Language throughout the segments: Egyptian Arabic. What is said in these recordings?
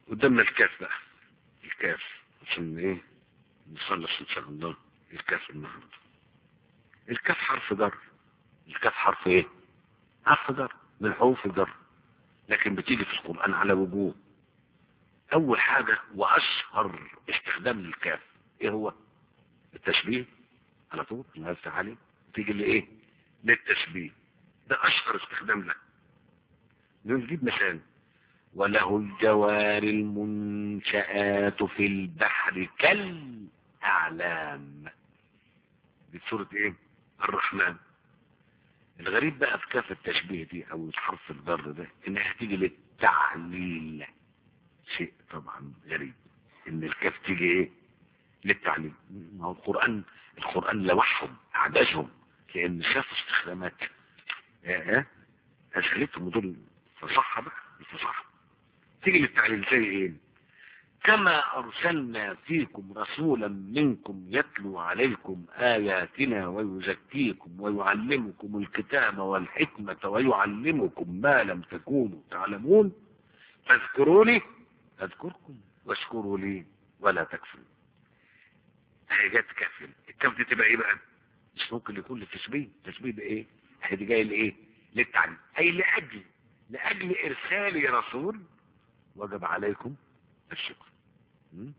قدامنا الكاف بقى الكاف عشان ايه نخلص ان شاء الله الكاف النهارده الكاف حرف جر الكاف حرف ايه حرف جر من حروف الجر لكن بتيجي في القرآن على وجوه اول حاجة واشهر استخدام للكاف ايه هو التشبيه على طول الله يفتح عليه تيجي لايه للتشبيه ده اشهر استخدام له نجيب مثال وله الجوار المنشآت في البحر كالأعلام دي سورة ايه الرحمن الغريب بقى في كاف التشبيه دي او حرف الجر ده انها تيجي للتعليل شيء طبعا غريب ان الكاف تيجي ايه للتعليل ما هو القرآن القرآن لوحهم اعدادهم لان شافوا استخدامات ايه اشغلتهم دول فصحة بقى الفصحة تيجي للتعليل زي ايه كما ارسلنا فيكم رسولا منكم يتلو عليكم اياتنا ويزكيكم ويعلمكم الكتاب والحكمة ويعلمكم ما لم تكونوا تعلمون فاذكروني اذكركم واشكروا لي ولا تكفروا حاجات كافية الكاف دي تبقى ايه بقى مش ممكن يكون للتشبيه التشبيه ده ايه دي جاي لايه للتعليم اي لاجل لاجل ارسال رسول وجب عليكم الشكر م?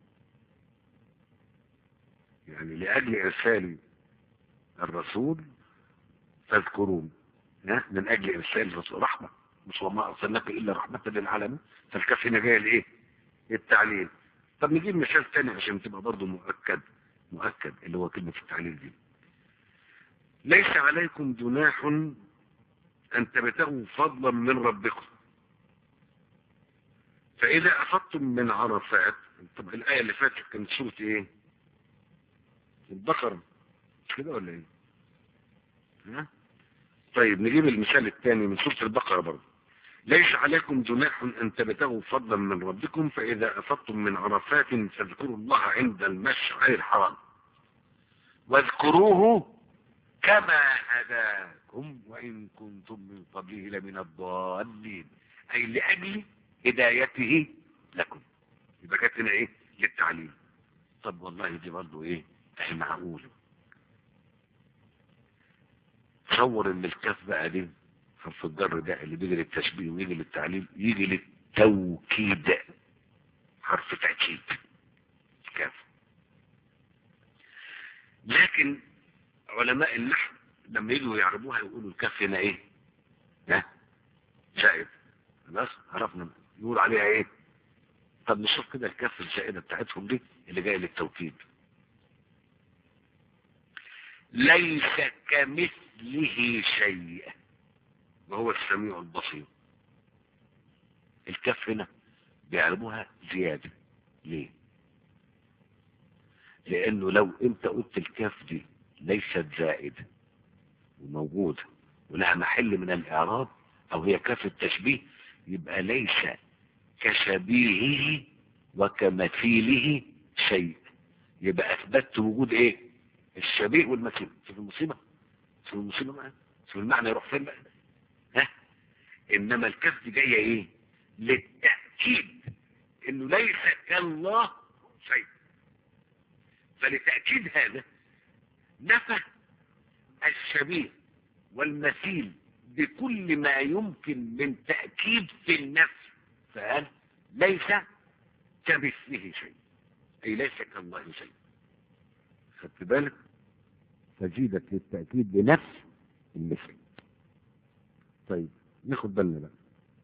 يعني لاجل ارسال الرسول فاذكرون ها من اجل ارسال الرسول رحمه مش وما ارسلناك الا رحمه للعالمين فالكاف هنا جايه لايه التعليل طب نجيب مثال تاني عشان تبقى برضه مؤكد مؤكد اللي هو كلمه التعليل دي ليس عليكم جناح أن تبتغوا فضلا من ربكم فإذا أخذتم من عرفات طب الآية اللي فاتت كانت سورة إيه البقرة مش كده ولا إيه ها؟ طيب نجيب المثال الثاني من سورة البقرة برضه ليس عليكم جناح أن تبتغوا فضلا من ربكم فإذا أفضتم من عرفات فاذكروا الله عند المشعر الحرام واذكروه كما هداكم وإن كنتم من قبله لمن الضالين أي لأجل هدايته لكم يبقى كانت هنا إيه للتعليم طب والله دي برضه إيه أهي معقولة تصور إن الكاف بقى دي حرف الجر ده اللي بيجي للتشبيه ويجي للتعليم يجي للتوكيد حرف تأكيد كاف لكن علماء النحو لما يجوا يعربوها يقولوا الكاف هنا ايه ها زائد خلاص عرفنا يقول عليها ايه طب نشوف كده الكاف الزائدة بتاعتهم دي اللي جاية للتوكيد ليس كمثله شيء وهو السميع البصير الكاف هنا بيعربوها زيادة ليه لانه لو انت قلت الكاف دي ليست زائدة وموجودة ولها محل من الاعراب او هي كاف التشبيه يبقى ليس كشبيهه وكمثيله شيء يبقى اثبتت وجود ايه الشبيه والمثيل في المصيبة في المصيبة معنا في المعنى يروح فين بقى ها انما الكاف دي جاية ايه للتأكيد انه ليس كالله شيء فلتأكيد هذا نفى الشبيه والمثيل بكل ما يمكن من تأكيد في النفس فقال ليس كمثله شيء أي ليس كالله شيء خدت بالك فزيدت للتأكيد بنفس المثل طيب ناخد بالنا بقى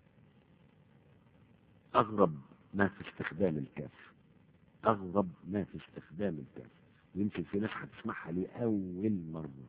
أغرب ما في استخدام الكاف أغرب ما في استخدام الكاف ويمكن في ناس هتسمعها لأول مرة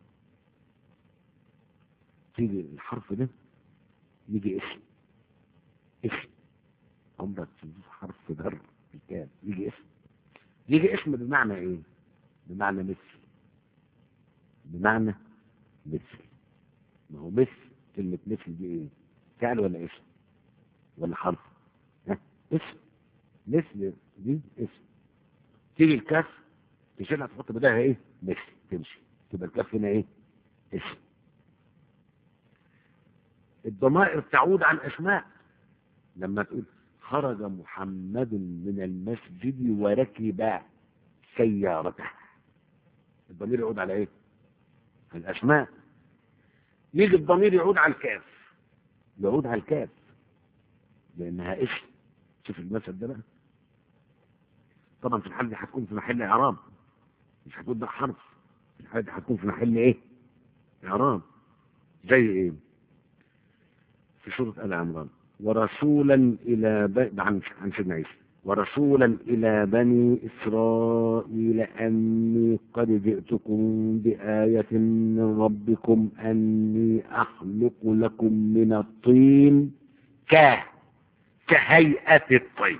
تيجي الحرف ده يجي اسم اسم عمرك تشوف حرف جر الكاف يجي اسم يجي اسم بمعنى ايه بمعنى مثل بمعنى مثل ما هو مثل كلمة مثل دي ايه فعل ولا اسم ولا حرف ها اسم مثل دي اسم تيجي الكاف تشيلها تحط بداها ايه مثل تمشي تبقى الكاف هنا ايه اسم الضمائر تعود عن اسماء لما تقول خرج محمد من المسجد وركب سيارته الضمير يعود على ايه الاسماء يجي الضمير يعود على الكاف يعود على الكاف لانها اسم شوف المثل ده بقى طبعا في الحال دي هتكون في محل اعراب مش هتكون ده حرف في الحال دي هتكون في محل ايه اعراب زي ايه في سوره ال عمران ورسولا الى ب... عن عن سيدنا عيسى ورسولا إلى بني إسرائيل أني قد جئتكم بآية من ربكم أني أخلق لكم من الطين ك كهيئة الطير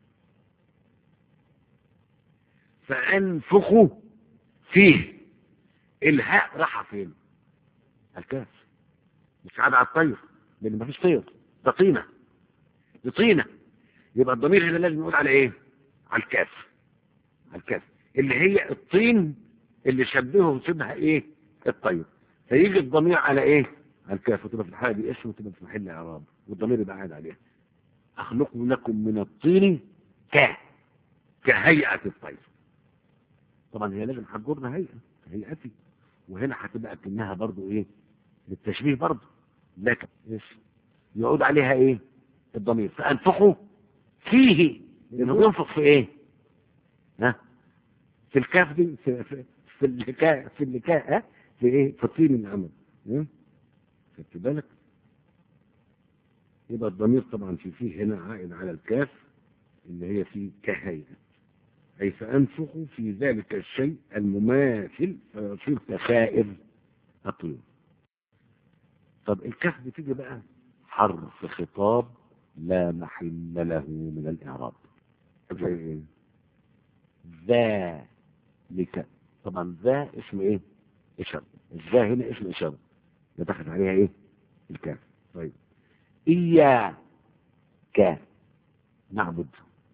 فأنفخوا فيه الهاء راح فين الكاف مش عاد على الطير لأن مفيش طير ده طينة دي طينة يبقى الضمير هنا لازم يقول على ايه على الكاف على الكاف اللي هي الطين اللي شبهه شبه ايه الطير فيجي الضمير على ايه على الكاف وتبقى في الحاله دي اسم وتبقى في محل اعراب والضمير يبقى قاعد عليها اخلق لكم من الطين ك كهيئه الطير طبعا هي لازم هتجرنا هيئه هيئتي وهنا هتبقى كانها برضو ايه للتشبيه برضو لكن ايش يعود عليها ايه الضمير فانفخوا فيه لانه بينفخ في ايه ها في الكاف دي في في, في اللكاء في اللكاء ها في ايه في الطين العمل خدت بالك يبقى الضمير طبعا في فيه هنا عائد على الكاف اللي هي في كهيئة أي فأنفخ في ذلك الشيء المماثل فيصير كسائر الطيور طب الكاف بتيجي بقى حرف خطاب لا محل له من الإعراب زي ايه ذلك طبعا ذا اسم ايه إشارة الذا هنا اسم إشارة دخلت عليها ايه الكاف طيب إياك نعبد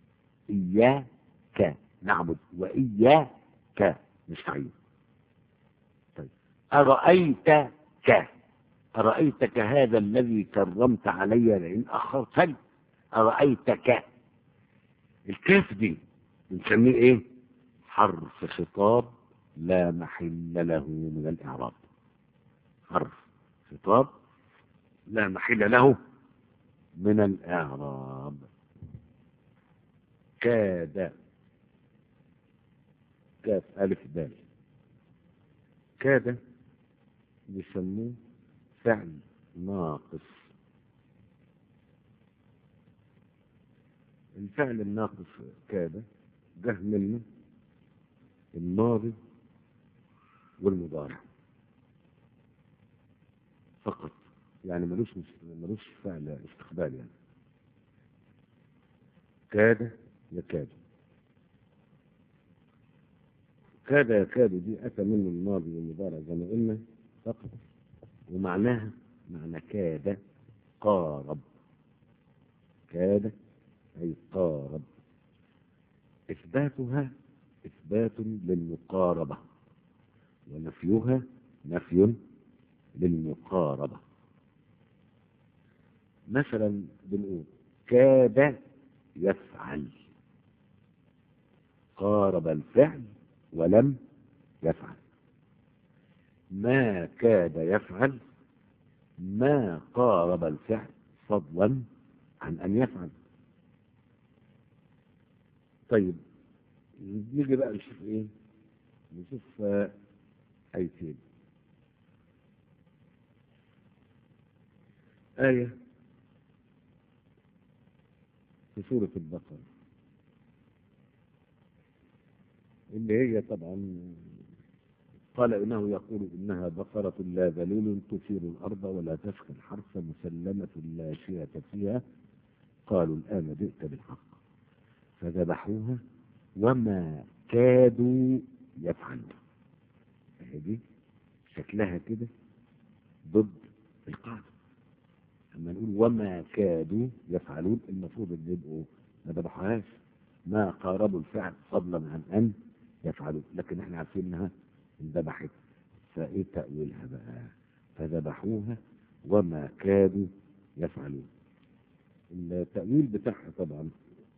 إياك نعبد وإياك نستعين طيب أرأيتك أرأيتك هذا الذي كرمت علي لئن أخرتني أرأيتك الكاف دي بنسميه إيه حرف خطاب لا محل له من الإعراب حرف خطاب لا محل له من الإعراب كاد كاف ألف دال كاد بيسموه فعل ناقص الفعل الناقص كاد جه منه الماضي والمضارع فقط يعني ملوش ملوش فعل استقبال يعني كاد يكاد كاد يكاد دي أتى منه الماضي والمضارع زي ما قلنا فقط ومعناها معنى كاد قارب كاد أي قارب إثباتها إثبات للمقاربة ونفيها نفي للمقاربة مثلا بنقول كاد يفعل قارب الفعل ولم يفعل ما كاد يفعل ما قارب الفعل فضلا عن أن يفعل طيب نيجي بقى نشوف ايه نشوف آه ايتين آية في سورة البقرة اللي هي طبعا قال إنه يقول إنها بقرة لا ذلول تثير الأرض ولا تسقي الحرث مسلمة لا شية فيها قالوا الآن جئت بالحق فذبحوها وما كادوا يفعلون دي شكلها كده ضد القاعدة لما نقول وما كادوا يفعلون المفروض ان يبقوا ما ذبحوهاش ما قاربوا الفعل فضلا عن ان يفعلوا لكن احنا عارفين انها انذبحت فايه تأويلها بقى فذبحوها وما كادوا يفعلون التأويل بتاعها طبعا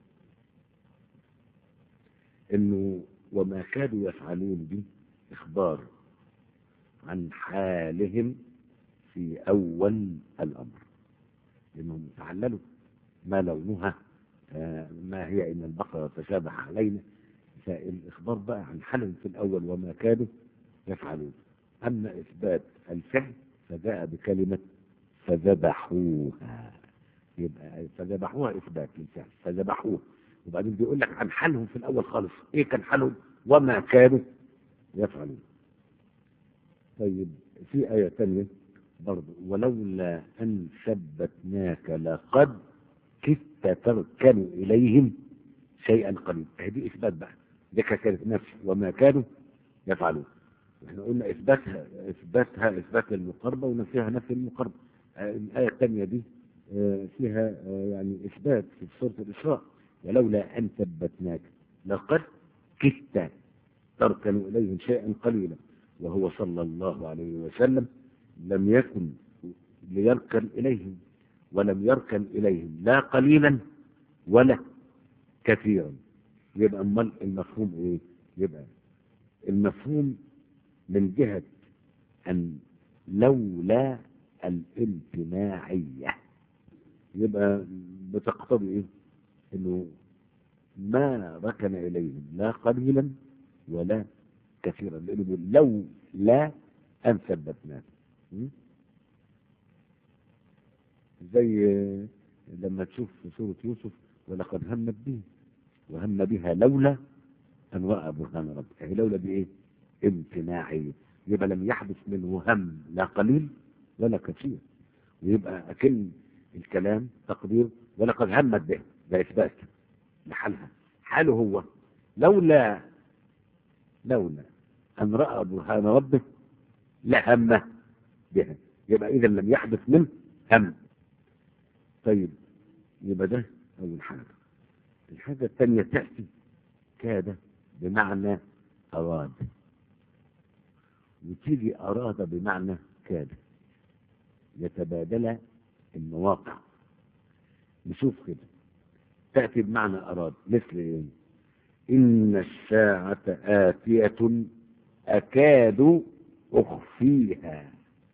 انه وما كادوا يفعلون دي اخبار عن حالهم في اول الامر لانهم تعللوا ما لونها آه، ما هي ان البقره تشابه علينا فالاخبار بقى عن حالهم في الاول وما كانوا يفعلون اما اثبات الفعل فجاء بكلمه فذبحوها يبقى فذبحوها اثبات للفعل فذبحوها وبعدين بيقول لك عن حالهم في الاول خالص ايه كان حالهم وما كانوا يفعلون طيب في آية تانية برضه ولولا أن ثبتناك لقد كدت تركن إليهم شيئا قليلا هذه إثبات بقى دي كانت نفس وما كانوا يفعلون احنا قلنا إثباتها إثباتها إثبات المقاربة ونفيها نفي المقاربة آه، الآية الثانية دي آه، فيها آه، يعني إثبات في سورة الإسراء ولولا أن ثبتناك لقد كدت تركن إليهم شيئا قليلا وهو صلى الله عليه وسلم لم يكن ليركن إليهم ولم يركن إليهم لا قليلا ولا كثيرا يبقى امال المفهوم ايه يبقى المفهوم من جهة أن لولا الامتناعية يبقى بتقتضي ايه انه ما ركن إليهم لا قليلا ولا كثيرا لأنه بيقول لو لا أن ثبتناه م? زي لما تشوف في سورة يوسف ولقد همت به وهم بها لولا أن رأى برهان ربه يعني لولا بإيه؟ امتناعية يبقى لم يحدث منه هم لا قليل ولا كثير ويبقى أكن الكلام تقدير ولقد همت به ده إثبات لحالها حاله هو لولا لولا أن رأى برهان ربه لهم بها يبقى إذا لم يحدث منه هم طيب يبقى ده أول حاجة الحاجة الثانية تأتي كاد بمعنى أراد وتيجي أراد بمعنى كاد يتبادل المواقع نشوف كده تأتي بمعنى أراد مثل إيه إن الساعة آتية أكاد أخفيها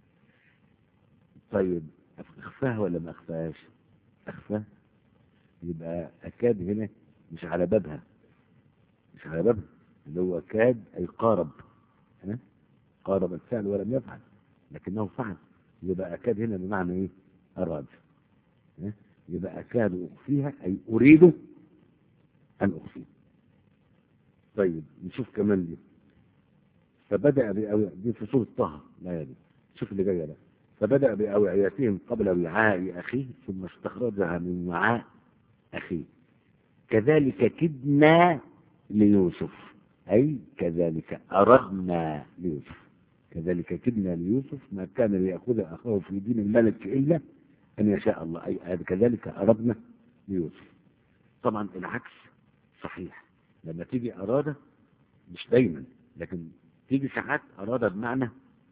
طيب أخفاها ولا ما أخفاهاش أخفاها يبقى أكاد هنا مش على بابها مش على بابها اللي هو كاد أي قارب ها؟ قارب الفعل ولم يفعل لكنه فعل يبقى أكاد هنا بمعنى إيه أراد ها؟ يبقى أكاد أخفيها أي أريد أن أخفيها طيب نشوف كمان دي فبدأ بأوع دي في سورة طه لا دي شوف اللي جاية ده فبدأ بأوعيتهم قبل وعاء أخيه ثم استخرجها من وعاء أخيه كذلك كدنا ليوسف أي كذلك أردنا ليوسف كذلك كدنا ليوسف ما كان ليأخذ أخاه في دين الملك إلا أن يشاء الله أي كذلك أردنا ليوسف طبعا العكس صحيح لما تيجي أراد مش دايما لكن تيجي ساعات أراد بمعنى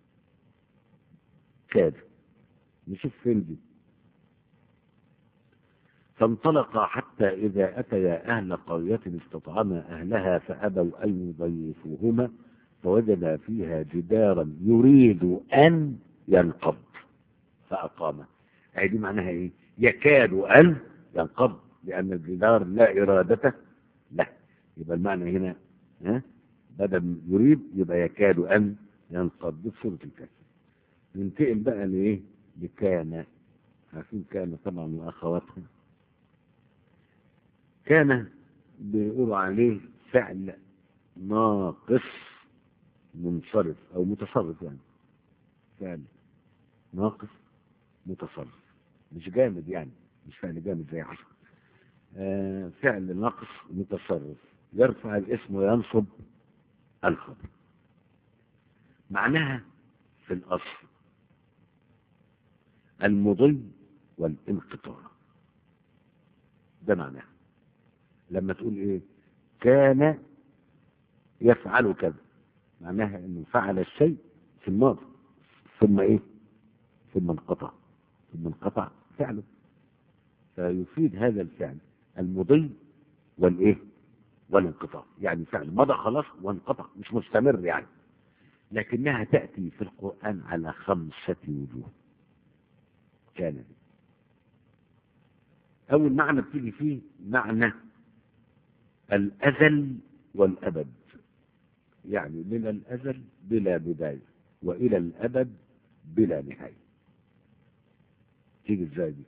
كاد نشوف فين دي فانطلقا حتى إذا أتيا أهل قرية استطعما أهلها فأبوا أن يضيفوهما فوجدا فيها جدارا يريد أن ينقض فأقامه أي دي معناها إيه يكاد أن ينقض لأن الجدار لا إرادة له يبقى المعنى هنا ها بدل يريد يبقى يكاد أن ينقض بصورة الكسر ننتقل بقى لإيه لكان عارفين كان طبعا وأخواتها كان بيقولوا عليه فعل ناقص منصرف أو متصرف يعني فعل ناقص متصرف مش جامد يعني مش فعل جامد زي عشر آه فعل ناقص متصرف يرفع الاسم وينصب الخبر معناها في الأصل المضي والانقطاع ده معناها لما تقول ايه كان يفعل كذا معناها انه فعل الشيء في الماضي ثم ايه ثم انقطع ثم انقطع فعله فيفيد هذا الفعل المضي والايه والانقطاع يعني فعل مضى خلاص وانقطع مش مستمر يعني لكنها تأتي في القرآن على خمسة وجوه كان دي. أول معنى بتيجي فيه معنى الأزل والأبد يعني من الأزل بلا بداية وإلى الأبد بلا نهاية تيجي ازاي دي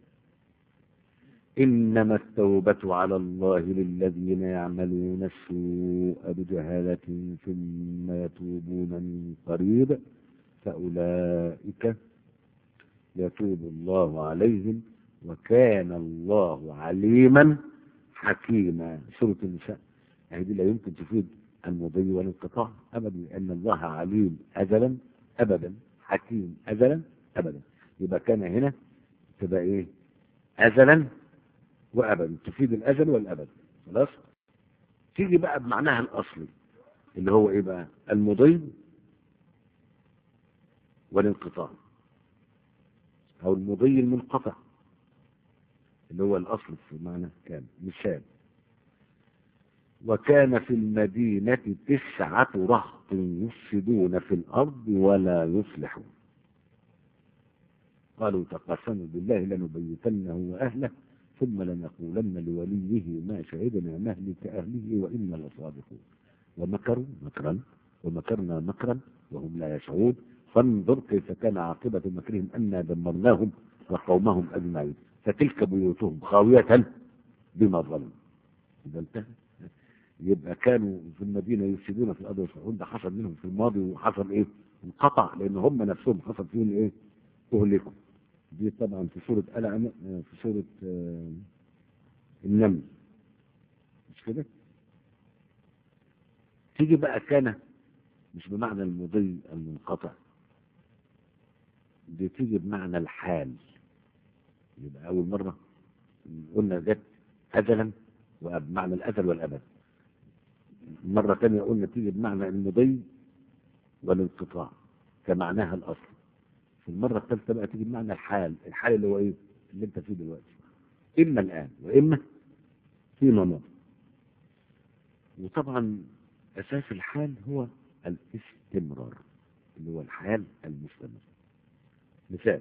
إنما التوبة على الله للذين يعملون السوء بجهالة ثم يتوبون من قريب فأولئك يتوب الله عليهم وكان الله عليما حكيما سورة النساء يعني دي لا يمكن تفيد المضي والانقطاع أبدا لأن الله عليم أزلا أبدا حكيم أزلا أبدا يبقى كان هنا تبقى إيه أزلا وأبدا تفيد الأزل والأبد خلاص تيجي بقى بمعناها الأصلي اللي هو إيه بقى المضي والانقطاع أو المضي المنقطع اللي هو الأصل في معنى كان مثال وكان في المدينة تسعة رهط يفسدون في الأرض ولا يصلحون قالوا تقاسموا بالله لنبيتنه وأهله ثم لنقولن لوليه ما شهدنا مهلك أهله وإنا لصادقون ومكروا مكرا ومكرنا مكرا وهم لا يشعرون فانظر كيف كان عاقبة مكرهم أنا دمرناهم وقومهم أجمعين فتلك بيوتهم خاوية بما ظلموا إذا انتهى يبقى كانوا في المدينة يفسدون في الأرض والصحون ده حصل منهم في الماضي وحصل إيه انقطع لأن هم نفسهم حصل فيهم إيه أهلكوا دي طبعا في سورة آل عم... في سورة آه النمل مش كده تيجي بقى كان مش بمعنى المضي المنقطع دي تيجي بمعنى الحال يبقى أول مرة قلنا جت أزلا وبمعنى الأزل والأبد مرة ثانية قلنا تيجي بمعنى المضي والانقطاع كمعناها الأصل في المرة الثالثة بقى تيجي بمعنى الحال الحال اللي هو إيه اللي أنت فيه دلوقتي إما الآن وإما فيما مضى وطبعا أساس الحال هو الاستمرار اللي هو الحال المستمر مثال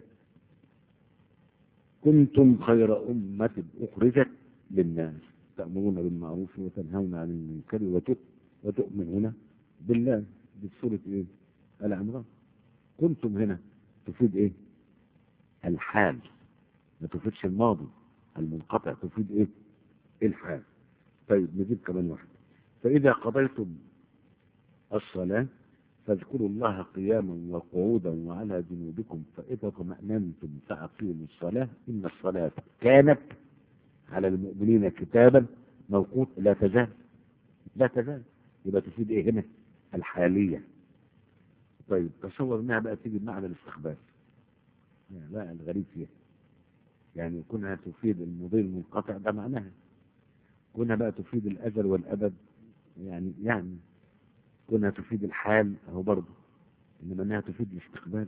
كنتم خير أمة أخرجت للناس تأمرون بالمعروف وتنهون عن المنكر وتؤمنون بالله دي في سورة إيه؟ العمران كنتم هنا تفيد إيه؟ الحال ما تفيدش الماضي المنقطع تفيد إيه؟ الحال طيب نجيب كمان واحد فإذا قضيتم الصلاة فاذكروا الله قياما وقعودا وعلى جنوبكم فإذا اطمأننتم فأقيموا الصلاة إن الصلاة كانت على المؤمنين كتابا موقوت لا تزال لا تزال يبقى تفيد ايه هنا الحالية طيب تصور انها بقى تيجي بمعنى الاستخبار يعني لا الغريب فيها يعني كونها تفيد المضي المنقطع ده معناها كونها بقى تفيد الأزل والأبد يعني يعني كونها تفيد الحال اهو برضه انما انها تفيد الاستقبال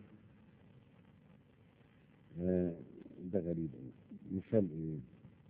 آه ده غريب مثال ايه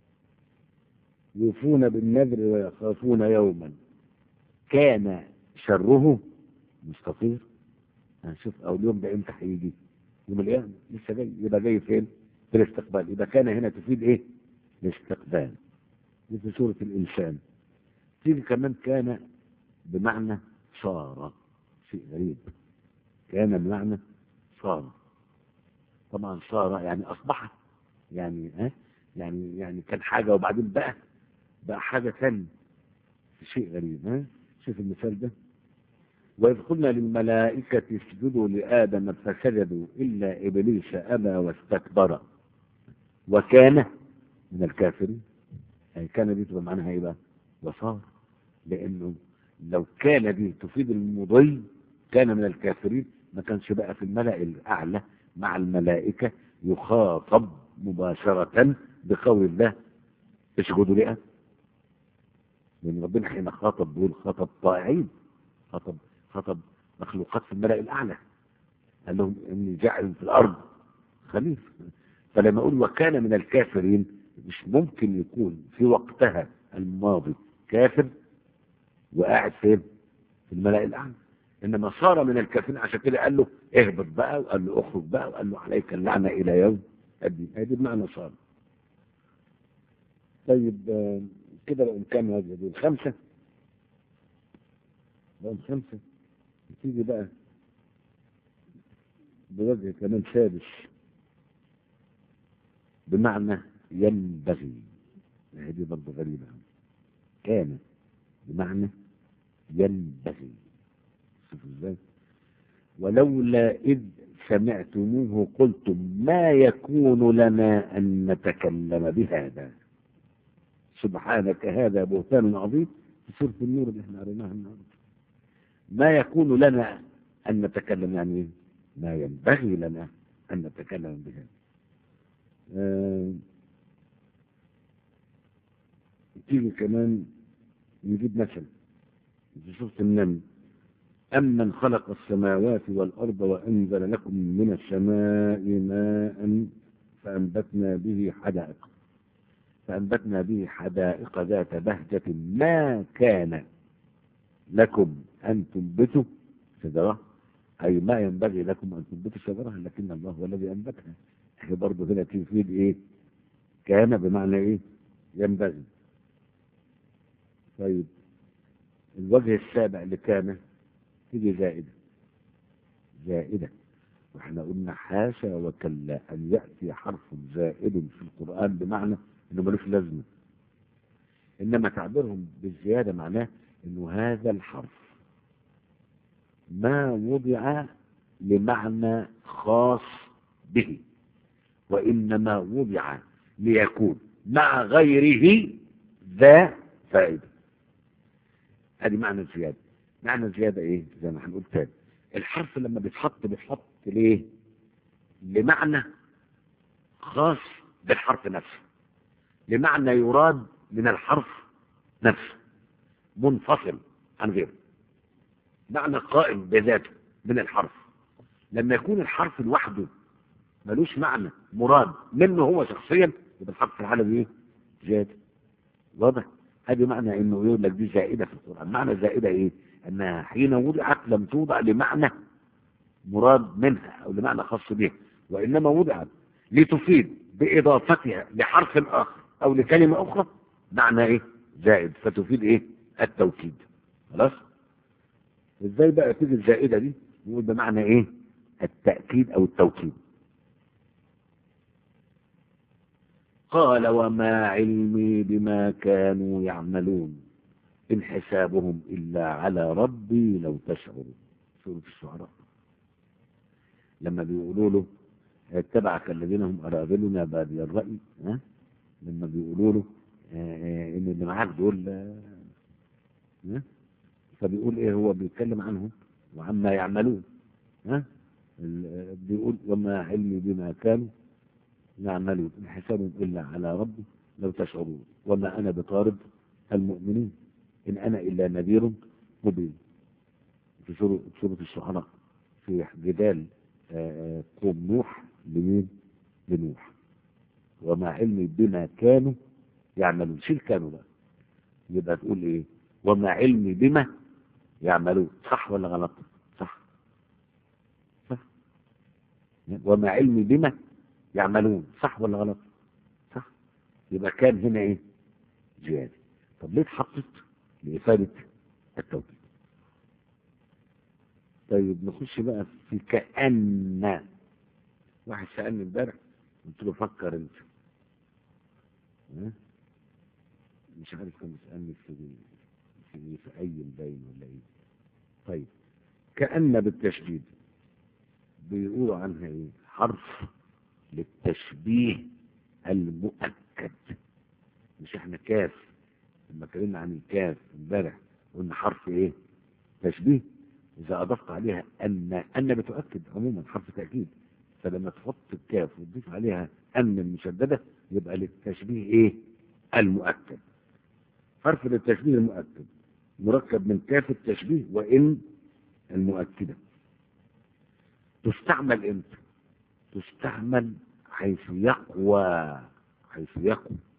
يوفون بالنذر ويخافون يوما كان شره مستطير هنشوف او اليوم ده امتى هيجي يوم القيامه لسه جاي يبقى جاي فين في الاستقبال يبقى كان هنا تفيد ايه الاستقبال دي في سوره الانسان تيجي كمان كان بمعنى صار شيء غريب كان بمعنى صار طبعا صار يعني اصبح يعني ها يعني يعني كان حاجه وبعدين بقى بقى حاجه ثانيه شيء غريب ها شوف المثال ده وإذ قلنا للملائكة اسجدوا لآدم فسجدوا إلا إبليس أبى واستكبر وكان من الكافرين يعني كان دي تبقى معناها إيه بقى؟ وصار لأنه لو كان دي تفيد المضي كان من الكافرين ما كانش بقى في الملأ الأعلى مع الملائكة يخاطب مباشرة بقول الله اسجدوا لآدم لأن ربنا حين خاطب بيقول خاطب طائعين خاطب خاطب مخلوقات في الملأ الأعلى قال لهم إني جاعل في الأرض خليفة فلما أقول وكان من الكافرين مش ممكن يكون في وقتها الماضي كافر وقاعد فين في الملأ الأعلى إنما صار من الكافرين عشان كده قال له اهبط بقى وقال له اخرج بقى وقال له عليك اللعنة إلى يوم الدين هذه بمعنى صار طيب آه، كده بقى كام هذه دول خمسة بقى خمسة تيجي بقى بوجه كمان سادس بمعنى ينبغي هذه برضه غريبة كان بمعنى ينبغي شوف ازاي ولولا إذ سمعتموه قلتم ما يكون لنا أن نتكلم بهذا سبحانك هذا بهتان عظيم في سورة النور اللي احنا قريناها النهارده ما يكون لنا أن نتكلم يعني إيه؟ ما ينبغي لنا أن نتكلم بهذا آه، تيجي كمان نجيب مثل في سورة النمل أمن خلق السماوات والأرض وأنزل لكم من السماء ماء فأنبتنا به حدائق فأنبتنا به حدائق ذات بهجة ما كان لكم أن تنبتوا شجرة أي ما ينبغي لكم أن تنبتوا شجرة لكن الله هو الذي أنبتها هي برضه هنا تفيد إيه كان بمعنى إيه ينبغي طيب الوجه السابع اللي كان تيجي زائدة زائدة واحنا قلنا حاشا وكلا أن يأتي حرف زائد في القرآن بمعنى إنه ملوش لازمة إنما تعبيرهم بالزيادة معناه إنه هذا الحرف ما وضع لمعنى خاص به وإنما وضع ليكون مع غيره ذا فائدة هذه معنى الزيادة معنى الزيادة ايه زي ما هنقول تاني الحرف لما بيتحط بيتحط ليه لمعنى خاص بالحرف نفسه لمعنى يراد من الحرف نفسه منفصل عن غيره معنى قائم بذاته من الحرف لما يكون الحرف لوحده ملوش معنى مراد منه هو شخصيا يبقى الحرف في الحالة دي ايه زيادة واضح هذه معنى انه يقول لك دي زائدة في القرآن معنى زائدة ايه انها حين وضعت لم توضع لمعنى مراد منها او لمعنى خاص بها وانما وضعت لتفيد باضافتها لحرف اخر او لكلمة اخرى معنى ايه زائد فتفيد ايه التوكيد خلاص ازاي بقى تيجي الزائدة دي نقول بمعنى ايه التأكيد او التوكيد قال وما علمي بما كانوا يعملون إن حسابهم إلا على ربي لو تشعروا سورة الشعراء لما بيقولوا له اتبعك الذين هم أراذلنا بادي الرأي ها؟ لما بيقولوا له آه، إن اللي معاك دول آه، ها؟ فبيقول إيه هو بيتكلم عنهم وعما يعملون ها؟ ال- بيقول وما علمي بما كانوا يعملون إن حسابهم إلا على ربي لو تشعرون وما أنا بطارد المؤمنين إن أنا إلا نذير مبين في سورة سورة الشعراء في جدال آه، قوم نوح لمين؟ لنوح وما علمي بما كانوا يعملون شيل كانوا بقى يبقى تقول إيه؟ وما علمي بما يعملون صح ولا غلط؟ صح صح وما علمي بما يعملون صح ولا غلط؟ صح يبقى كان هنا إيه؟ زيادة طب ليه اتحطت؟ لإفادة التوكيد طيب نخش بقى في كأن واحد سألني امبارح قلت له فكر انت ها؟ مش عارف كان بيسألني في في في أي باين ولا ايه طيب كأن بالتشديد بيقولوا عنها ايه حرف للتشبيه المؤكد مش احنا كاف لما اتكلمنا عن الكاف امبارح قلنا حرف ايه تشبيه اذا اضفت عليها ان ان بتؤكد عموما حرف تاكيد فلما تحط الكاف وتضيف عليها ان المشدده يبقى للتشبيه ايه المؤكد حرف للتشبيه المؤكد مركب من كاف التشبيه وان المؤكده تستعمل امتى تستعمل حيث يقوى حيث يقوى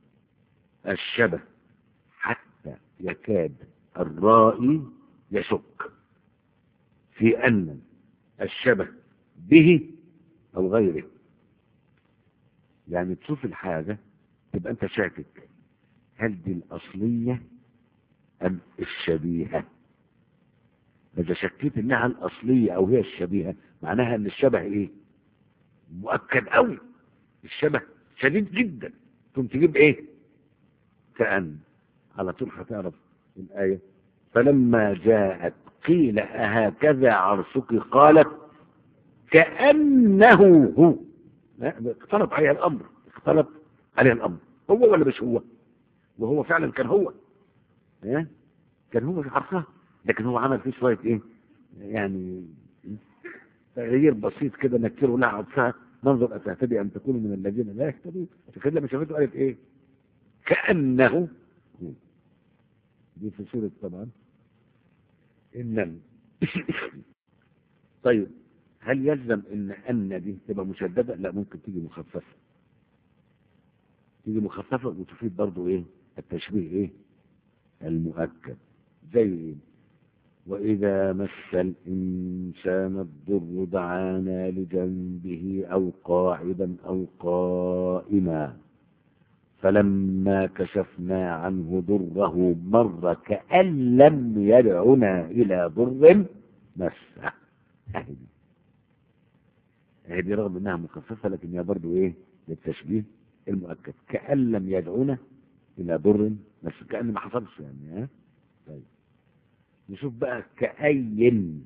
الشبه حتى يكاد الرائي يشك في أن الشبه به أو غيره يعني تشوف الحاجة تبقى أنت شاكك هل دي الأصلية أم الشبيهة إذا شكيت إنها الأصلية أو هي الشبيهة معناها إن الشبه إيه مؤكد قوي الشبه شديد جدا ثم تجيب إيه كأن على طول هتعرف الآية فلما جاءت قيل أهكذا عرشك قالت كأنه هو لا اختلط عليها الأمر اختلط عليها الأمر هو ولا مش هو وهو فعلا كان هو ها كان هو في عرفها لكن هو عمل فيه شوية ايه يعني تغيير بسيط كده نكره لها عطفها ننظر أتهتدي أن تكون من الذين لا يهتدون عشان لما شافته قالت ايه كأنه هو. دي في سورة طبعا إن طيب هل يلزم ان ان دي تبقى مشدده لا ممكن تيجي مخففه تيجي مخففه وتفيد برضو ايه التشبيه ايه المؤكد زي ايه واذا مس الانسان الضر دعانا لجنبه او قاعدا او قائما فلما كشفنا عنه ضره مر كأن لم يدعنا إلى ضر مسه أهدي هي دي رغم انها مخففه لكن هي برضه ايه للتشبيه المؤكد كأن لم يدعونا الى ضر بس كأن ما حصلش يعني ها طيب نشوف بقى كأين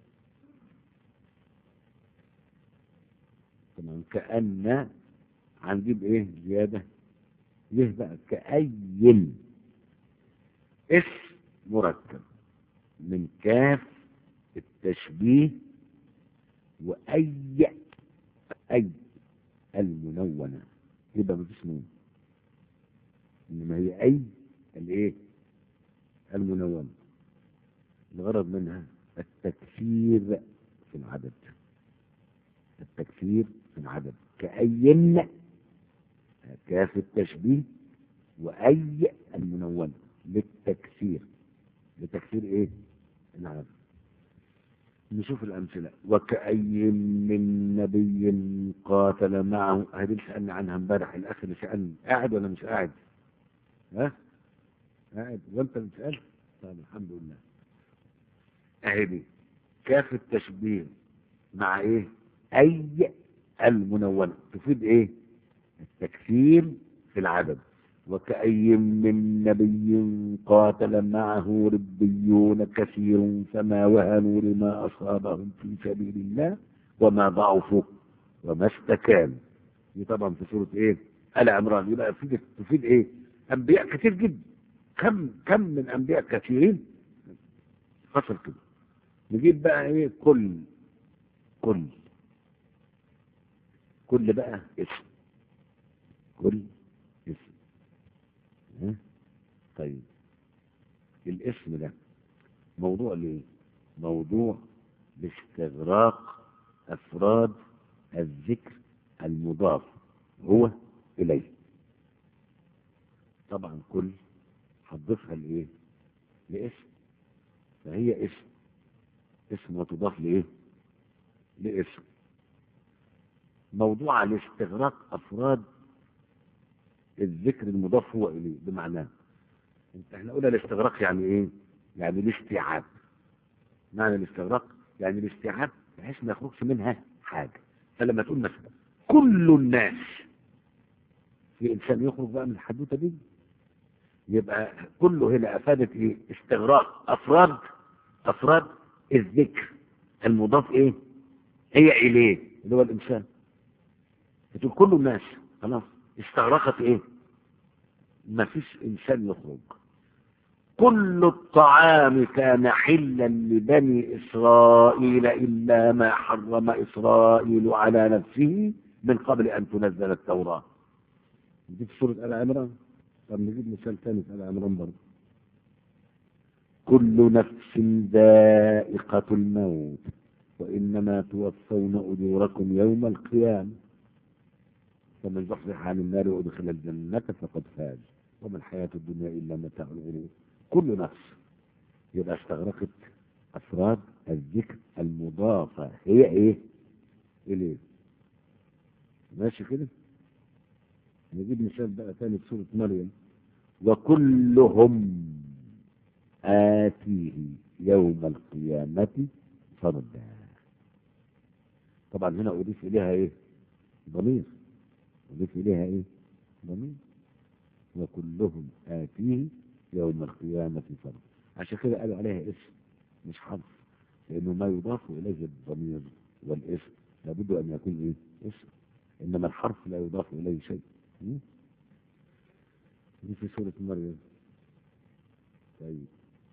تمام كأن هنجيب ايه زيادة يه بقى كأين اسم مركب من كاف التشبيه وأي أي المنونة يبقى مفيش نون إنما هي أي الإيه المنونة الغرض منها التكثير في العدد التكثير في العدد كأين كاف التشبيه وأي المنونة للتكثير لتكثير إيه العدد نشوف الأمثلة وكأي من نبي قاتل معه هذه سألنا عنها امبارح الأخ اللي سألني قاعد ولا مش قاعد ها قاعد وانت اللي سألت طيب الحمد لله اهي دي كاف التشبيه مع ايه اي المنونة تفيد ايه التكثير في العدد وكأي من نبي قاتل معه ربيون كثير فما وهنوا لما أصابهم في سبيل الله وما ضعفوا وما استكانوا دي طبعا في سورة ايه آل عمران يبقى تفيد تفيد ايه انبياء كتير جدا كم كم من انبياء كثيرين حصل كده نجيب بقى ايه كل كل كل بقى اسم كل اسم ها؟ طيب الاسم ده موضوع ليه موضوع لاستغراق افراد الذكر المضاف هو اليه طبعا كل هتضيفها لايه لاسم فهي اسم اسم وتضاف لايه لاسم موضوع لاستغراق افراد الذكر المضاف هو اليه بمعناه انت احنا قلنا الاستغراق يعني ايه يعني الاستيعاب معنى الاستغراق يعني الاستيعاب بحيث ما يخرجش منها حاجه فلما تقول مثلا كل الناس في انسان يخرج بقى من الحدوته دي يبقى كله هنا افادت ايه استغراق افراد افراد الذكر المضاف ايه هي اليه اللي هو الانسان بتقول كل الناس خلاص استغرقت ايه ما فيش انسان يخرج كل الطعام كان حلا لبني اسرائيل الا ما حرم اسرائيل على نفسه من قبل ان تنزل التوراه دي في سوره ال عمران طب نجيب مثال ثاني في ال عمران برضه كل نفس ذائقة الموت وإنما توفون أجوركم يوم القيامة فمن زحزح عن النار وأدخل الجنة فقد فاز وما الحياة الدنيا إلا متاع الغرور كل نفس يبقى استغرقت أفراد الذكر المضافة هي إيه؟ إليه ماشي كده؟ نجيب مثال بقى تاني في سورة مريم وكلهم آتيه يوم القيامة فردا طبعا هنا أضيف إليها إيه؟ ضمير أضيف إليها إيه؟ ضمير وكلهم آتيه يوم القيامة فردا عشان كده قالوا عليها اسم مش حرف لأنه ما يضاف إليه الضمير والاسم لابد أن يكون إيه؟ اسم إنما الحرف لا يضاف إليه شيء م? دي في سورة مريم طيب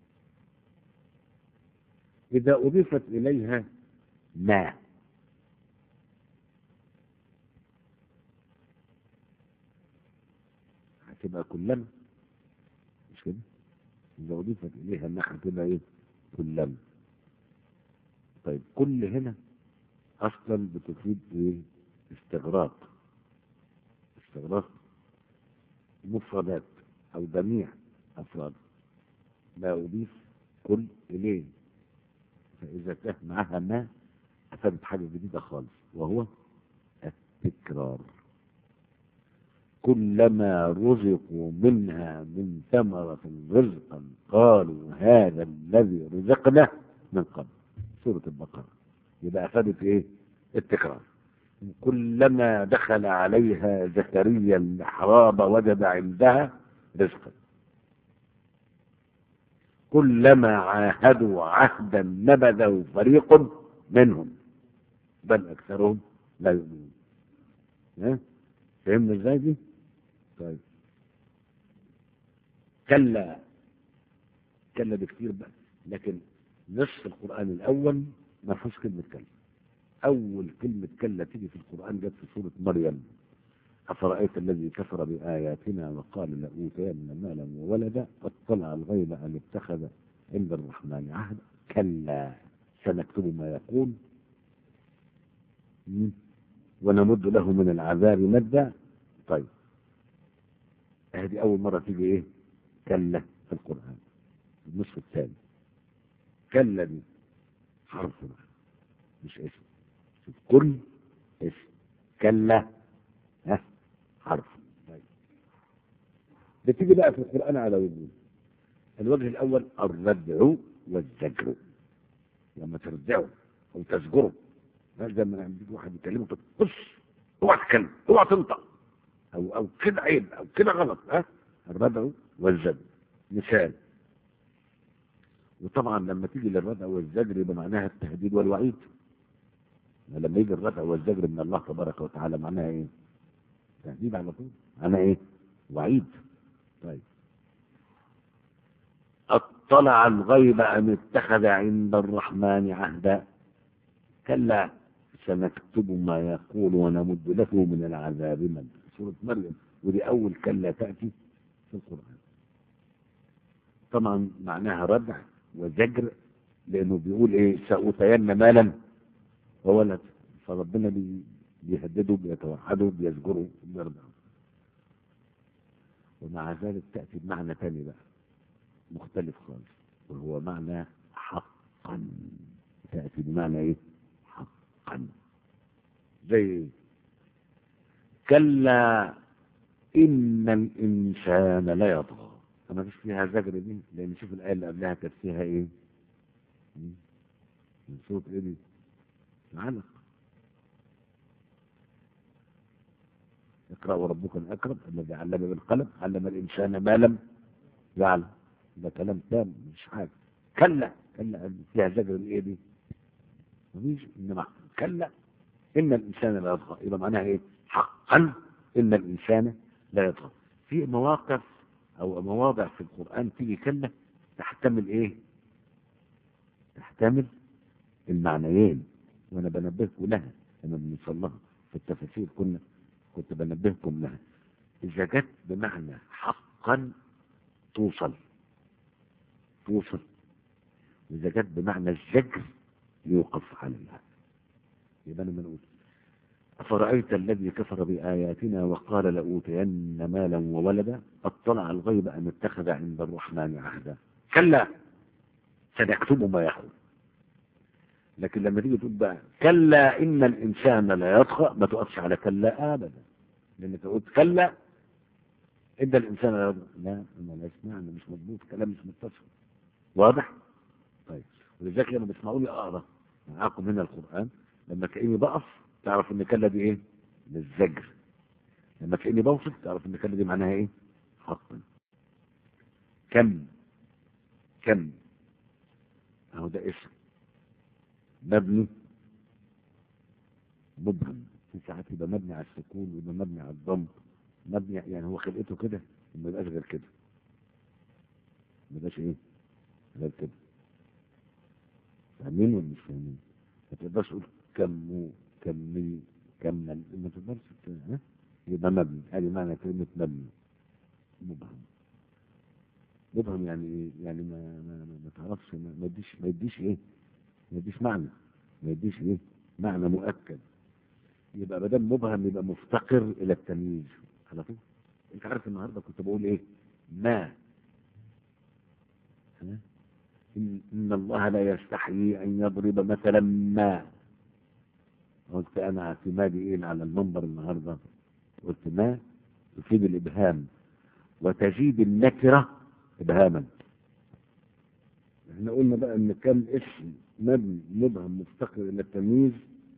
إذا أضيفت إليها ما هتبقى كلما مش كده إذا أضيفت إليها ما هتبقى إيه كلما طيب كل هنا أصلا بتفيد إيه استغراق استغراق مفردات أو جميع أفراد لا أضيف كل إليه فإذا كان معها ما أفادت حاجة جديدة خالص وهو التكرار كلما رزقوا منها من ثمرة رزقا قالوا هذا الذي رزقنا من قبل سورة البقرة يبقى أفادت إيه التكرار كلما دخل عليها زكريا المحراب وجد عندها رزقا كلما عاهدوا عهدا نبذه فريق منهم بل اكثرهم لا يؤمنون ها فهمنا ازاي دي طيب كلا كلا بكثير بقى لكن نصف القرآن الأول ما فيهوش كلمة كلا أول كلمة كلا تيجي في القرآن جت في سورة مريم أفرأيت الذي كفر بآياتنا وقال لأوتين مالا وولدا واطلع الغيب أن اتخذ عند الرحمن عهدا كلا سنكتب ما يقول ونمد له من العذاب مدا طيب هذه أول مرة تيجي إيه كلا في القرآن النصف الثاني كلا دي حرف مش اسم شوف كل اسم كلا ها حرف طيب بتيجي بقى في القرآن على وجهين الوجه الأول الردع والزجر لما تردعه أو تزجره زي ما يجي واحد يكلمه بص اوعى تتكلم اوعى تنطق او او كده عيب او كده غلط ها الردع والزجر مثال وطبعا لما تيجي للردع والزجر يبقى معناها التهديد والوعيد لما يجي الردع والزجر من الله تبارك وتعالى معناها ايه تهديد على طول معناها ايه وعيد طيب اطلع الغيب ام اتخذ عند الرحمن عهدا كلا سنكتب ما يقول ونمد له من العذاب مد سورة مريم ودي أول كلا تأتي في القرآن طبعا معناها ردع وزجر لأنه بيقول إيه سأتين مالا وولد فربنا بي بيهدده بيتوحده بيزجره بيرضعه ومع ذلك تأتي بمعنى تاني بقى مختلف خالص وهو معنى حقا تأتي بمعنى ايه حقا زي كلا إن الإنسان لا يطغى أنا مش فيها زجر دي لأن شوف الآية اللي قبلها كانت فيها إيه من صوت إيه دي علق اقرأ وربك الأكرم الذي علم بالقلم علم الإنسان ما لم يعلم ده كلام تام مش حاجة كلا كلا فيها زجر الإيه دي مفيش إنما كلا إن الإنسان لا يطغى يبقى معناها إيه حقا إن الإنسان لا يطغى في مواقف أو مواضع في القرآن تيجي كلا تحتمل إيه تحتمل المعنيين وأنا بنبهكم لها لما بنوصل لها في التفاسير كنا كنت بنبهكم لها إذا جت بمعنى حقا توصل توصل وإذا جت بمعنى الزجر يوقف عليها يبقى أنا بنقول أفرأيت الذي كفر بآياتنا وقال لأوتين مالا وولدا اطلع الغيب أم اتخذ عند الرحمن عهدا كلا سنكتب ما يقول لكن لما تيجي تقول بقى كلا إن الإنسان لا يطغى ما تقفش على كلا أبدا لأن تقول كلا إن الإنسان لا يطغى لا ما لا يسمعنا مش مضبوط كلام مش متصل واضح؟ طيب ولذلك لما بتسمعوا لي أقرأ معاكم هنا القرآن لما تلاقيني بقف تعرف ان كلا دي ايه للزجر لما تلاقيني بوصف تعرف ان كلا دي معناها ايه حقا كم كم اهو ده اسم مبني مبهم في ساعات يبقى مبني على السكون ويبقى مبني على الضم مبني يعني هو خلقته كده وما يبقاش غير كده ما يبقاش ايه غير كده فاهمين ولا مش فاهمين ما تقدرش تقول كم كمي كمل ما تقدرش ت- ها؟ يبقى مبني هذه معنى كلمة مبني مبهم مبهم يعني ايه يعني ما ما ما, ما تعرفش ما, ما يديش ما يديش ايه ما يديش معنى ما يديش ايه معنى مؤكد يبقى ما دام مبهم يبقى مفتقر الى التمييز على طول انت عارف النهارده كنت بقول ايه ما ها؟ إن, إن الله لا يستحيي أن يضرب مثلا ما قلت أنا اعتمادي إيه على المنبر النهاردة قلت ما تفيد الإبهام وتزيد النكرة إبهاما احنا قلنا بقى ان كم اسم مبني مبهم مفتقر الى التمييز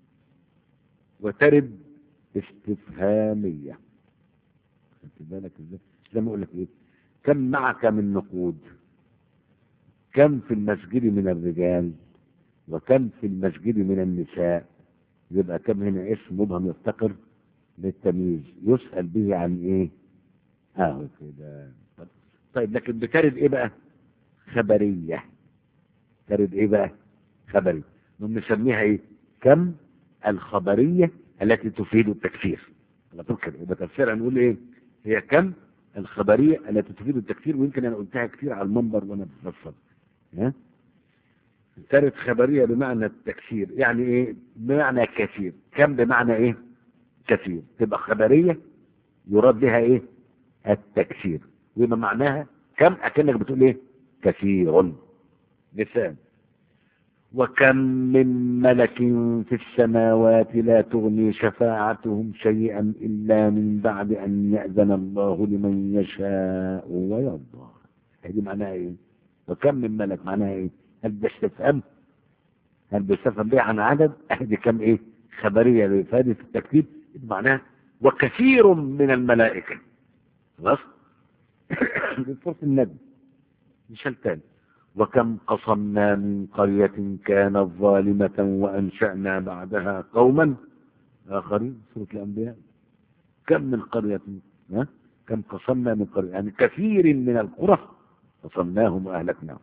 وترد استفهامية خدت بالك ازاي زي ما اقول لك ايه كم معك من نقود كم في المسجد من الرجال وكم في المسجد من النساء يبقى كم هنا اسم مبهم يفتقر للتمييز يسأل به عن ايه اهو كده طيب لكن بترد ايه بقى خبرية ترد ايه بقى خبري نقوم نسميها ايه كم الخبرية التي تفيد التكفير على طول كده يبقى تفسيرها نقول ايه هي كم الخبرية التي تفيد التكفير ويمكن انا قلتها كتير على المنبر وانا بفسر ها ترد خبرية بمعنى التكثير يعني ايه بمعنى كثير كم بمعنى ايه كثير تبقى خبرية يراد بها ايه التكثير ويبقى معناها كم اكنك بتقول ايه كثير مثال وكم من ملك في السماوات لا تغني شفاعتهم شيئا إلا من بعد أن يأذن الله لمن يشاء ويرضى هذه معناها إيه وكم من ملك معناها إيه هل بيستفهم هل بيستفهم بيه عن عدد هذه كم إيه خبرية لإفادة التكتيب معناها وكثير من الملائكة خلاص دي فرصة النبي مثال تاني وكم قصمنا من قرية كانت ظالمة وأنشأنا بعدها قوما آخرين سورة الأنبياء كم من قرية ها؟ كم قصمنا من قرية يعني كثير من القرى قصمناهم وأهلكناهم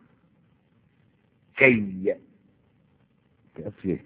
كي كأفيه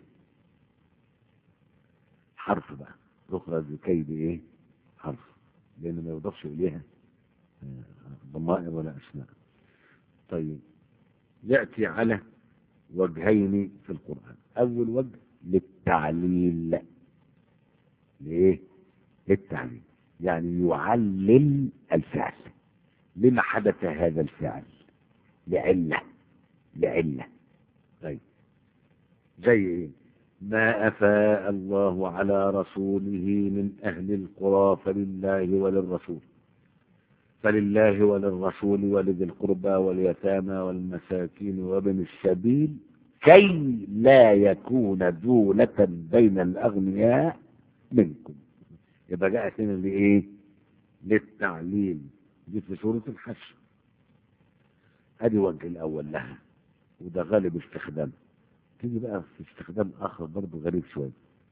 حرف بقى تخرج كي بإيه حرف لأنه ما يضافش إليها ضمائر ولا أسماء طيب يأتي على وجهين في القرآن أول وجه للتعليل لإيه؟ للتعليل يعني يعلل الفعل لما حدث هذا الفعل لعلة لعلة طيب زي إيه؟ ما أفاء الله على رسوله من أهل القرى فلله وللرسول فلله وللرسول ولذي القربى واليتامى والمساكين وابن السبيل كي لا يكون دولة بين الأغنياء منكم يبقى جاءت هنا لإيه؟ للتعليل دي في سورة الحشر ادي وجه الأول لها وده غالب استخدام تيجي بقى في استخدام آخر برضه غريب شوية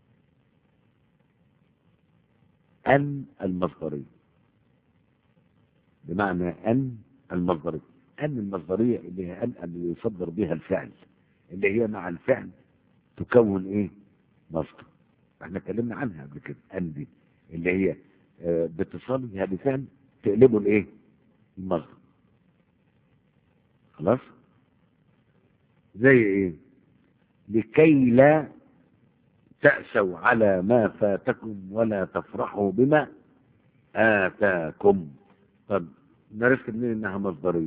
أن المصدرية بمعنى أن المصدرية أن المصدرية اللي هي أن اللي يصدر بها الفعل اللي هي مع الفعل تكون إيه مصدر احنا اتكلمنا عنها قبل كده أن دي اللي هي آه، باتصالها بفعل تقلبه الإيه المصدر خلاص زي إيه لكي لا تأسوا على ما فاتكم ولا تفرحوا بما آتاكم طب عرفت منين انها مصدرية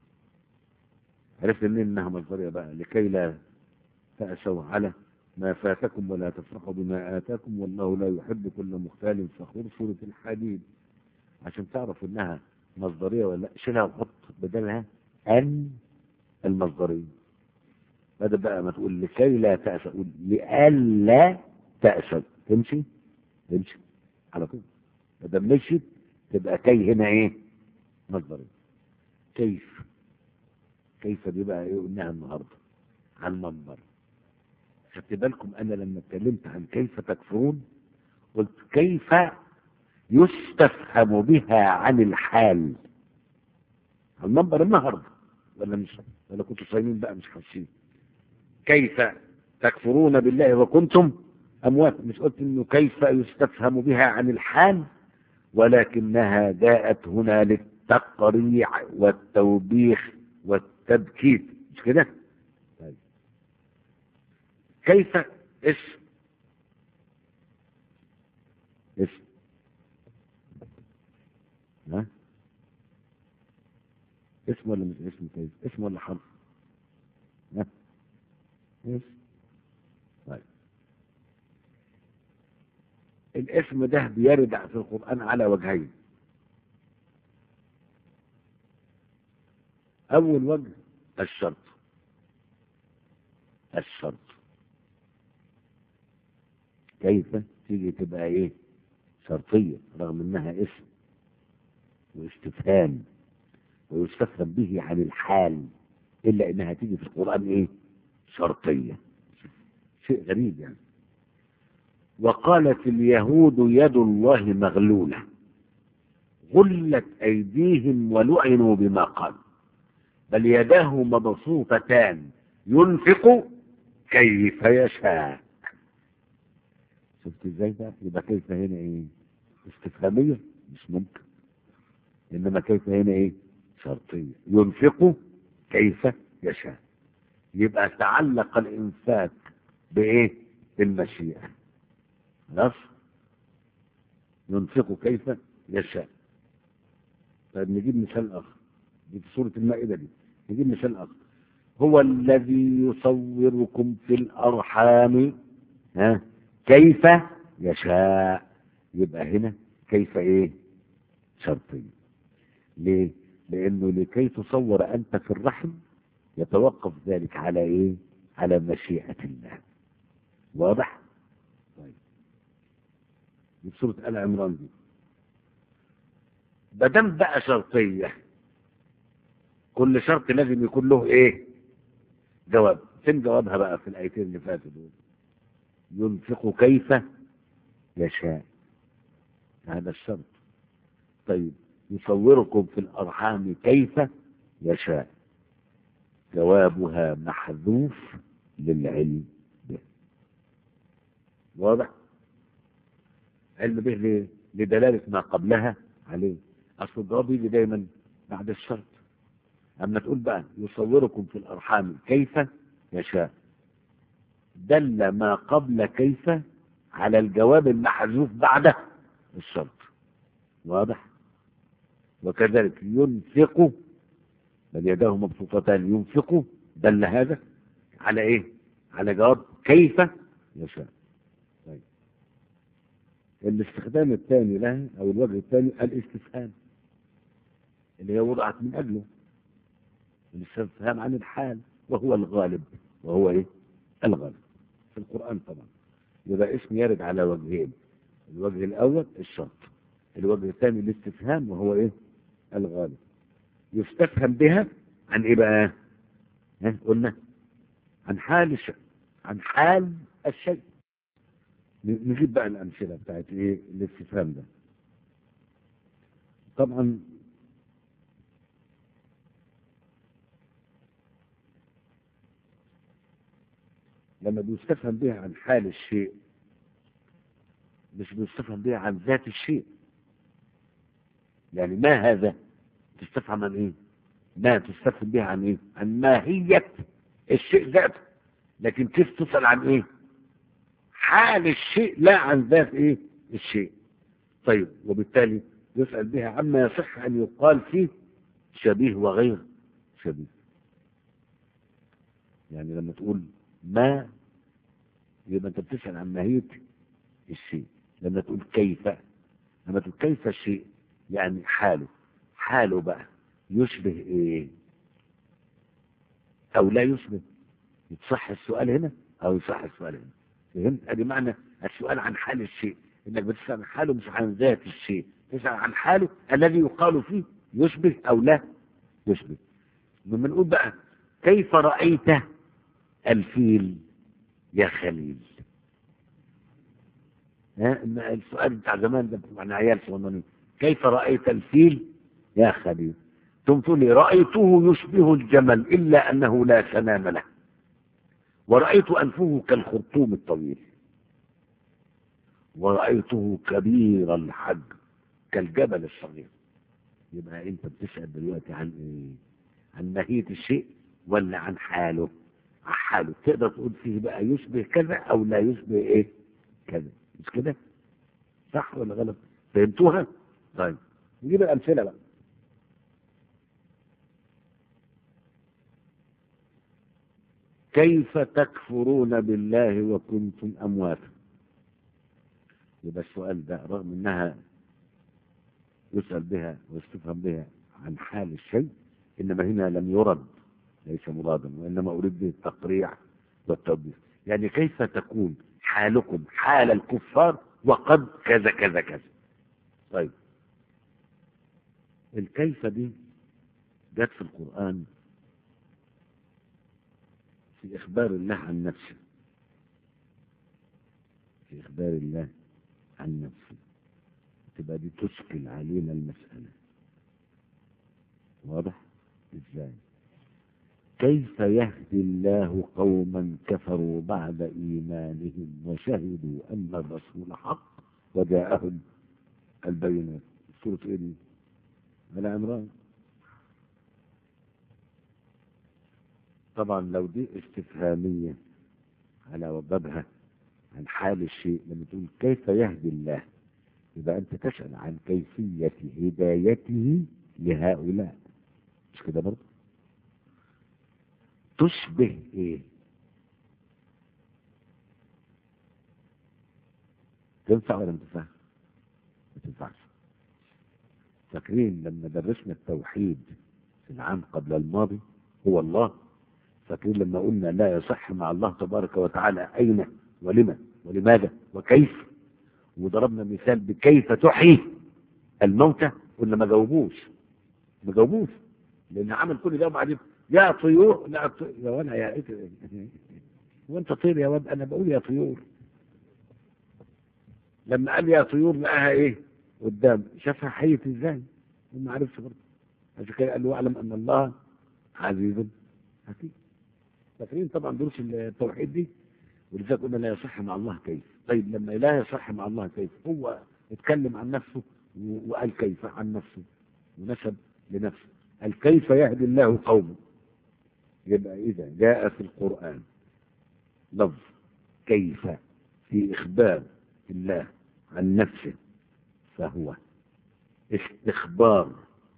عرفت منين انها مصدرية بقى لكي لا تأسوا على ما فاتكم ولا تفرحوا بما آتاكم والله لا يحب كل مختال فخور سورة الحديد عشان تعرف انها مصدرية ولا لا شيلها وحط بدلها ان المصدرية بدل بقى ما تقول لكي لا تأسوا قول لألا تأسوا تمشي تمشي على طول بدل مشيت تبقى كي هنا ايه مصدرية كيف كيف دي بقى ايه قلناها النهارده عن منبر خدت بالكم انا لما اتكلمت عن كيف تكفرون قلت كيف يستفهم بها عن الحال على المنبر النهارده ولا مش ولا كنتوا صايمين بقى مش حاسين كيف تكفرون بالله وكنتم اموات مش قلت انه كيف يستفهم بها عن الحال ولكنها جاءت هنا للتقريع والتوبيخ والتبكيت مش كده طيب. كيف اسم اسم ها اسم ولا مش اسم كيف اسم ولا حرف ها اسم طيب الاسم ده بيرد في القرآن على وجهين أول وجه الشرط الشرط كيف تيجي تبقى ايه شرطية رغم انها اسم واستفهام ويستفهم به عن الحال الا انها تيجي في القرآن ايه شرطية شيء غريب يعني وقالت اليهود يد الله مغلولة غلت أيديهم ولعنوا بما قالوا بل يداه مبسوطتان ينفق كيف يشاء شفت ازاي بقى يبقى كيف هنا ايه استفهامية مش ممكن انما كيف هنا ايه شرطية ينفق كيف يشاء يبقى تعلق الانفاق بايه بالمشيئة خلاص ينفق كيف يشاء طيب نجيب مثال اخر دي في سورة المائدة دي نجيب مثال اخر هو الذي يصوركم في الارحام ها كيف يشاء يبقى هنا كيف ايه شرطية ليه لانه لكي تصور انت في الرحم يتوقف ذلك على ايه على مشيئة الله واضح طيب دي في سورة آل عمران دي بدم بقى شرطية كل شرط لازم يكون له ايه جواب فين جوابها بقى في الايتين اللي فاتوا دول ينفق كيف يشاء هذا الشرط طيب يصوركم في الارحام كيف يشاء جوابها محذوف للعلم به واضح علم به ليه؟ لدلالة ما قبلها عليه أصل الجواب يجي دايما بعد الشرط أما تقول بقى يصوركم في الأرحام كيف يشاء دل ما قبل كيف على الجواب المحذوف بعد الشرط واضح وكذلك ينفق بل يداه مبسوطتان ينفق دل هذا على ايه على جواب كيف يشاء طيب الاستخدام الثاني لها او الوجه الثاني الاستفهام اللي هي وضعت من اجله الاستفهام عن الحال وهو الغالب وهو ايه الغالب في القرآن طبعا يبقى اسم يرد على وجهين الوجه الاول الشرط الوجه الثاني الاستفهام وهو ايه الغالب يستفهم بها عن ايه بقى ها قلنا عن حال الشيء عن حال الشيء نجيب بقى الامثله بتاعت ايه الاستفهام ده طبعا لما بيستفهم بها عن حال الشيء مش بيستفهم بها عن ذات الشيء يعني ما هذا تستفهم عن ايه ما تستفهم بها عن ايه عن ماهية الشيء ذاته لكن كيف تسأل عن ايه حال الشيء لا عن ذات ايه الشيء طيب وبالتالي يسأل بها عما يصح ان يقال فيه شبيه وغير شبيه يعني لما تقول ما يبقى انت بتسأل عن ماهية الشيء لما تقول كيف لما تقول كيف الشيء يعني حاله حاله بقى يشبه ايه او لا يشبه يتصح السؤال هنا او يصح السؤال هنا فهمت ادي معنى السؤال عن حال الشيء انك بتسأل عن حاله مش عن ذات الشيء تسأل عن حاله الذي يقال فيه يشبه او لا يشبه لما نقول بقى كيف رأيت الفيل يا خليل ها السؤال بتاع زمان ده عن عيال صغننين كيف رأيت الفيل يا خليل ثم تقول لي رأيته يشبه الجمل إلا أنه لا سنام له ورأيت أنفه كالخرطوم الطويل ورأيته كبير الحجم كالجبل الصغير يبقى انت بتسأل دلوقتي عن ايه عن ماهية الشيء ولا عن حاله عن حاله تقدر تقول فيه بقى يشبه كذا او لا يشبه ايه كذا مش كده صح ولا غلط فهمتوها طيب نجيب الامثله بقى كيف تكفرون بالله وكنتم امواتا يبقى السؤال ده رغم انها يسأل بها ويستفهم بها عن حال الشيء انما هنا لم يرد ليس مرادا وانما اريد به التقريع والتوبيخ يعني كيف تكون حالكم حال الكفار وقد كذا كذا كذا طيب الكيف دي جت في القرآن في إخبار الله عن نفسه في إخبار الله عن نفسه تبقى دي تشكل علينا المسألة واضح ازاي كيف يهدي الله قوما كفروا بعد إيمانهم وشهدوا أن الرسول حق وجاءهم البينات سورة إيه دي؟ على عمران طبعا لو دي استفهامية على وبابها عن حال الشيء لما تقول كيف يهدي الله يبقى أنت تسأل عن كيفية هدايته لهؤلاء مش كده برضه تشبه ايه تنفع ولا ما تنفعش ما تنفعش فاكرين لما درسنا التوحيد في العام قبل الماضي هو الله فاكرين لما قلنا لا يصح مع الله تبارك وتعالى أين ولما ولماذا وكيف وضربنا مثال بكيف تحيي الموتى قلنا ما جاوبوش ما جاوبوش لأن عمل كل ده وبعدين يا طيور لا طيور يا وانا يا إيه وانت طير يا واد انا بقول يا طيور لما قال يا طيور لقاها ايه قدام شافها حية ازاي ما عرفش برضه عشان كده قال له اعلم ان الله عزيز حكيم فاكرين طبعا دروس التوحيد دي ولذلك قلنا لا يصح مع الله كيف طيب لما لا يصح مع الله كيف هو اتكلم عن نفسه وقال كيف عن نفسه ونسب لنفسه قال كيف يهدي الله قومه يبقى إذا جاء في القرآن لفظ كيف في إخبار الله عن نفسه فهو استخبار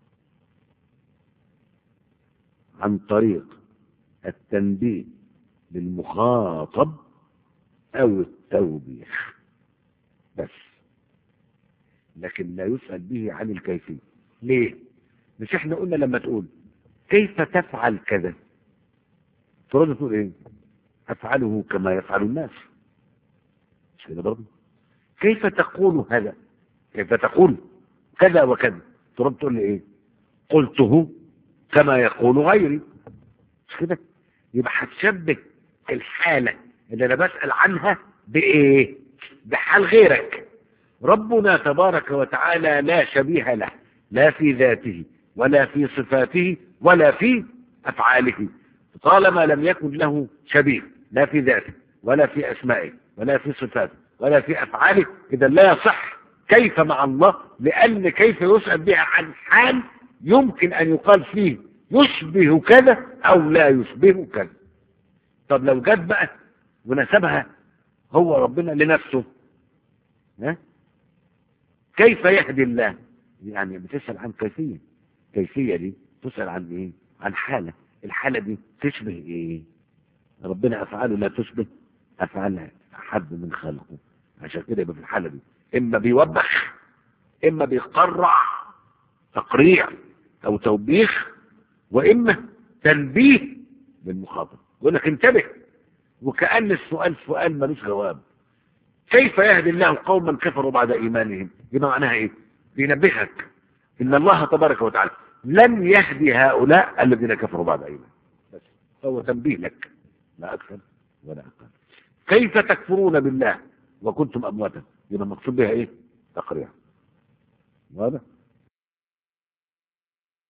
عن طريق التنبيه للمخاطب أو التوبيخ بس لكن لا يسأل به عن الكيفية ليه؟ مش احنا قلنا لما تقول كيف تفعل كذا ترد تقول ايه افعله كما يفعل الناس مش كده برضه كيف تقول هذا كيف تقول كذا وكذا ترد تقول لي ايه قلته كما يقول غيري مش كده يبقى هتشبه الحالة اللي انا بسأل عنها بايه بحال غيرك ربنا تبارك وتعالى لا شبيه له لا في ذاته ولا في صفاته ولا في أفعاله طالما لم يكن له شبيه لا في ذاته ولا في أسمائه ولا في صفاته ولا في أفعاله إذا لا يصح كيف مع الله لأن كيف يسأل بها عن حال يمكن أن يقال فيه يشبه كذا أو لا يشبه كذا طب لو جت بقى ونسبها هو ربنا لنفسه ها كيف يهدي الله يعني بتسأل عن كيفية كيفية دي تسأل عن ايه عن حالة الحالة دي تشبه ايه ربنا افعاله لا تشبه افعال حد من خلقه عشان كده يبقى في الحالة دي اما بيوبخ اما بيقرع تقريع او توبيخ واما تنبيه للمخاطب يقول لك انتبه وكأن السؤال سؤال ملوش جواب كيف يهدي الله قوما كفروا بعد ايمانهم يبقى معناها ايه بينبهك ان الله تبارك وتعالى لن يهدي هؤلاء الذين كفروا بعد ايمانهم بس هو تنبيه لك لا اكثر ولا اقل كيف تكفرون بالله وكنتم امواتا يبقى المقصود بها ايه تقريع واضح